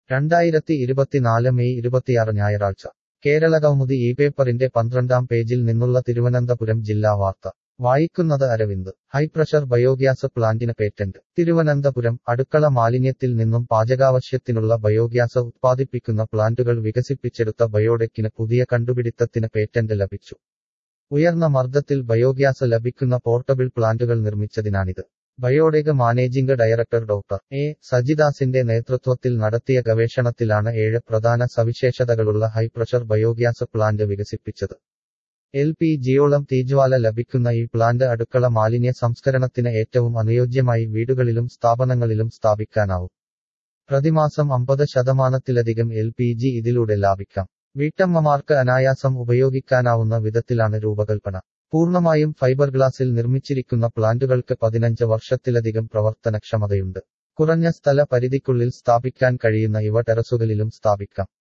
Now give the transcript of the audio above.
രണ്ടായിരത്തി ഇരുപത്തിനാല് മെയ് ഇരുപത്തിയാറ് ഞായറാഴ്ച കേരള കൗമുദി ഈ പേപ്പറിന്റെ പന്ത്രണ്ടാം പേജിൽ നിന്നുള്ള തിരുവനന്തപുരം ജില്ലാ വാർത്ത വായിക്കുന്നത് അരവിന്ദ് ഹൈപ്രഷർ ബയോഗ്യാസ് പ്ലാന്റിന് പേറ്റന്റ് തിരുവനന്തപുരം അടുക്കള മാലിന്യത്തിൽ നിന്നും പാചകാവശ്യത്തിനുള്ള ബയോഗ്യാസ് ഉത്പാദിപ്പിക്കുന്ന പ്ലാന്റുകൾ വികസിപ്പിച്ചെടുത്ത ബയോഡെക്കിന് പുതിയ കണ്ടുപിടിത്തത്തിന് പേറ്റന്റ് ലഭിച്ചു ഉയർന്ന മർദ്ദത്തിൽ ബയോഗ്യാസ് ലഭിക്കുന്ന പോർട്ടബിൾ പ്ലാന്റുകൾ നിർമ്മിച്ചതിനാണിത് Biodec managing director doctor A സജിദാസിന്റെ നേതൃത്വത്തിൽ നടത്തിയ ഗവേഷണത്തിലാണ് ഏഴ് പ്രധാന സവിശേഷതകളുള്ള ഹൈപ്രഷർ ബയോഗ്യാസ് പ്ലാന്റ് വികസിപ്പിച്ചത് എൽ പി ജിയോളം തീജ്വാല ലഭിക്കുന്ന ഈ പ്ലാന്റ് അടുക്കള മാലിന്യ സംസ്കരണത്തിന് ഏറ്റവും അനുയോജ്യമായി വീടുകളിലും സ്ഥാപനങ്ങളിലും സ്ഥാപിക്കാനാവും പ്രതിമാസം അമ്പത് ശതമാനത്തിലധികം എൽ പി ജി ഇതിലൂടെ ലാഭിക്കാം വീട്ടമ്മമാർക്ക് അനായാസം ഉപയോഗിക്കാനാവുന്ന വിധത്തിലാണ് രൂപകൽപ്പന പൂർണ്ണമായും ഫൈബർ ഗ്ലാസിൽ നിർമ്മിച്ചിരിക്കുന്ന പ്ലാന്റുകൾക്ക് പതിനഞ്ച് വർഷത്തിലധികം പ്രവർത്തനക്ഷമതയുണ്ട് കുറഞ്ഞ സ്ഥല പരിധിക്കുള്ളിൽ സ്ഥാപിക്കാൻ കഴിയുന്ന ഇവ ടെറസുകളിലും സ്ഥാപിക്കാം